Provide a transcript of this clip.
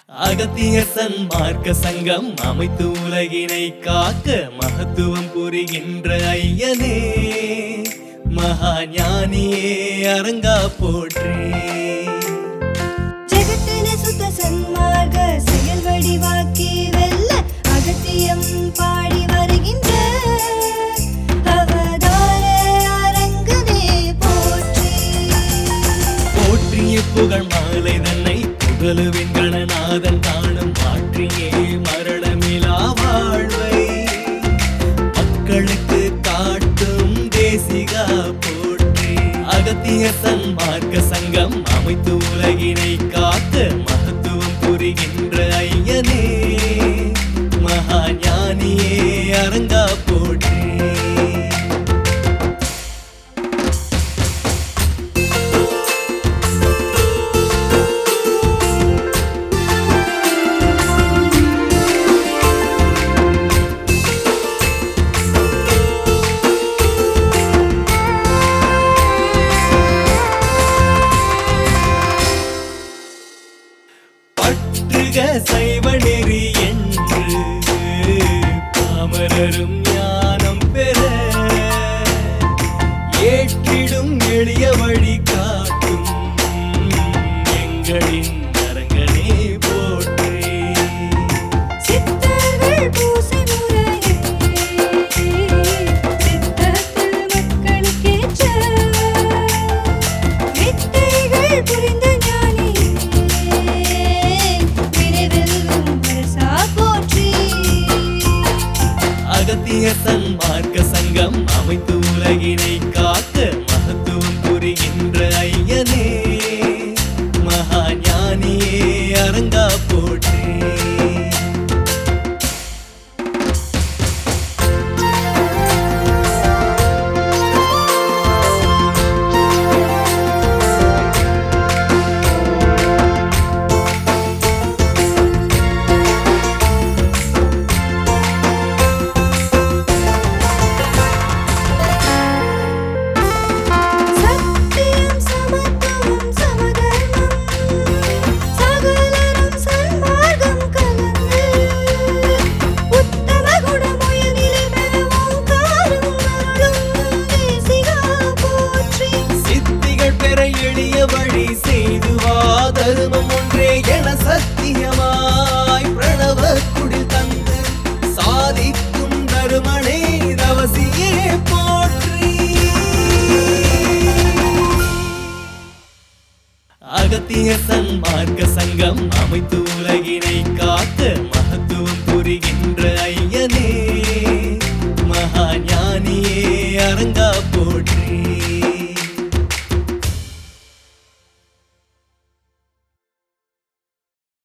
அகத்திய சன்மார்க்க சங்கம் அமைத்து உலகினை காக்க மகத்துவம் புரிகின்ற ஐயனே மகா ஞானியே அரங்கா போற்றே ஜெகத்தின சுத்த சன்மார்க்க செயல் வடிவாக்கி வெல்ல அகத்தியம் பாடி வருகின்ற அவதார அரங்கனே போற்றி போற்றிய புகழ் மாலை தன்னை புகழுவின் கணநாதன் காணும் மாற்றியே மரணமிலா வாழ்வை மக்களுக்கு காட்டும் தேசிகா போற்றி அகத்திய சன்மார்க்க சங்கம் அமைத்து உலகினை காக்க மகத்துவம் புரிகின்ற ஐயனே மகா ஞானியே அரங்கா போற்றி பற்றுக சைவ நெறி என்று பாமரரும் ஞானம் பெற ஏற்றிடும் எளிய வழி காட்டும் எங்களின் அரங்கனே போற்றே சித்தர்கள் பூசை முறையே சித்தத்தில் மக்களுக்கேற்ற வித்தைகள் புரிந்த ஞானியே விரைவில் அரசா போற்றி அகத்திய சன்மார்க்க சங்கம் அமைத்து உலகினை காக்க மகத்துவம் புரிகின்ற ஐயனே மகா ஞானியே அரங்கா போற்றே சத்தியம் சமத்துவம் சமதர்மம் சகலரும் சன்மார்க்கம் கலந்து உத்தம குணமுயலிலே பெறவும் காரும் அருளும் தேசிகா போற்றி சித்திகள் பெற எளிய வழி செய்து வா தருமம் ஒன்றே என சத்தியமாய் பிரணவ குடில் தந்து சாதிக்கும் தருமனே தவசியே போற்றி அகத்திய சன்மார்க்க சங்கம் அமைத்து உலகினை